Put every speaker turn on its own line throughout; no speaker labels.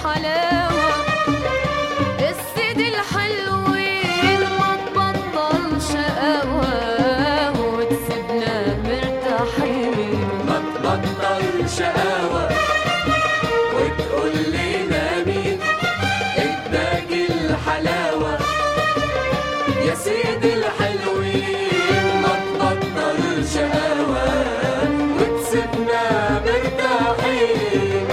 الحلاوة السيد الحلوين ما تبطل شقاوة وتسيبنا مرتاحين
ما تبطل شقاوة وتقول لنا مين اداك الحلاوة يا سيدي الحلوين ما تبطل شقاوة وتسيبنا مرتاحين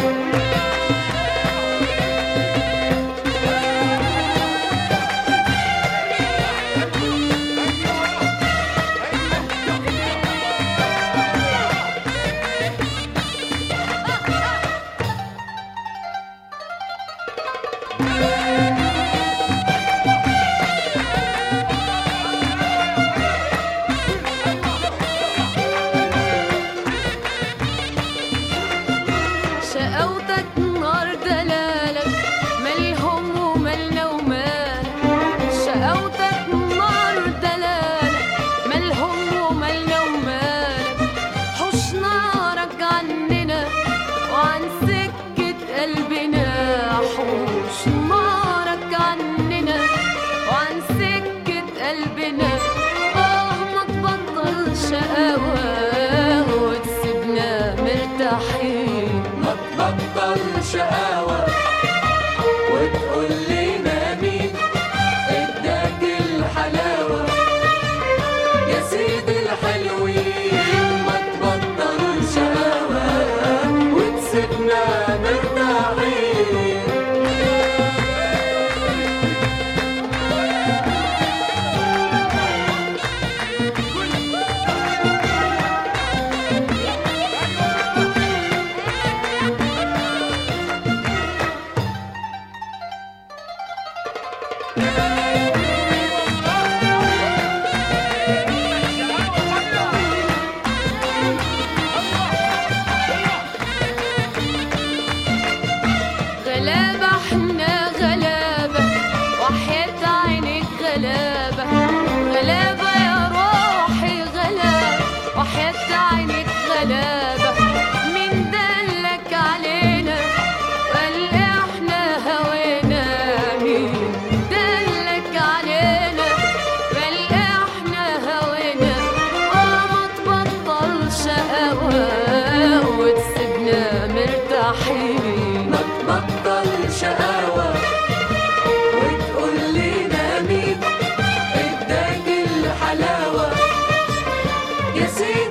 شقاوتك نار دلالك مالهم ومالنا ومالك شقاوتك نار دلالك مالهم ومالنا ومالك حوش نارك عننا وعن سكة قلبنا حوش نارك عننا وعن سكة قلبنا اه ما تبطل شقاوة وتسيبنا مرتاحين
ما تبطل شقاوة وتقول لنا مين اداك الحلاوة يا سيدي الحلوين ما تبطل شقاوة وتسيبنا مرتاحين
غلابة احنا غلابة وحياة عينك غلابة غلابة يا روحي غلابة وحياة عينك غلابة مين دلك علينا قال احنا هوينا مين دلك علينا قال احنا هوينا اه ما تبطل شقاوة وتسيبنا مرتاحين
ما تبطل شقاوة وتقول لنا مين اداك الحلاوة يا سيدي